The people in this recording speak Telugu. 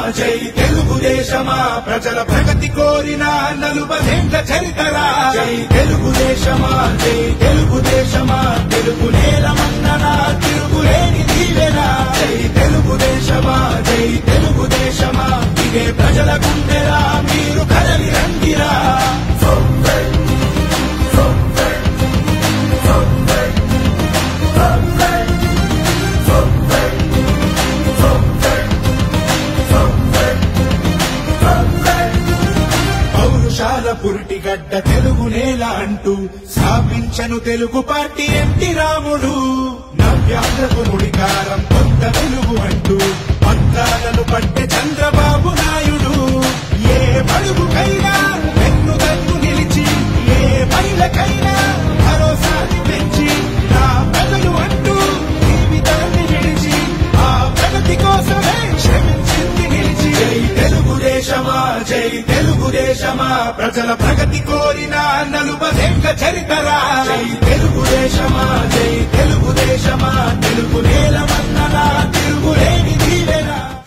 జై తెలుగుదేశమా ప్రజల ప్రగతి కోరిన నలుబదేండ్ల చరితరా జై తెలుగుదేశమా జై తెలుగుదేశమా తెలుగు నేలమన్ననా తిరుగులేని దీవెనా జై తెలుగుదేశమా జై తెలుగుదేశమా ఇదే ప్రజల గుండెరా మీరు కదలి రండిరా పౌరుషాల పురిటిగడ్డ తెలుగు నేల అంటూ స్థాపించను తెలుగు పార్టీ ఎంటి రాముడు నవ్యాంధ్రకు నుడికారం కొత్త వెలుగు అంటూ పత్రాలను పట్టె చంద్రబాబు నాయుడు ఏ బడుగుకైనా వెన్ను తన్ను నిలిచి ఏ మహిళకైనా భరోసాని పెంచి నా ప్రజలు అంటూ జీవితాన్ని విడిచి ఆ ప్రగతి కోసమే శ్రమించింది నిలిచి జై తెలుగుదేశమా జై తెలుగుదేశమా ప్రజల ప్రగతి కోరిన నలుబదేంక చరితరా జై తెలుగుదేశమా జై తెలుగుదేశమా తెలుగు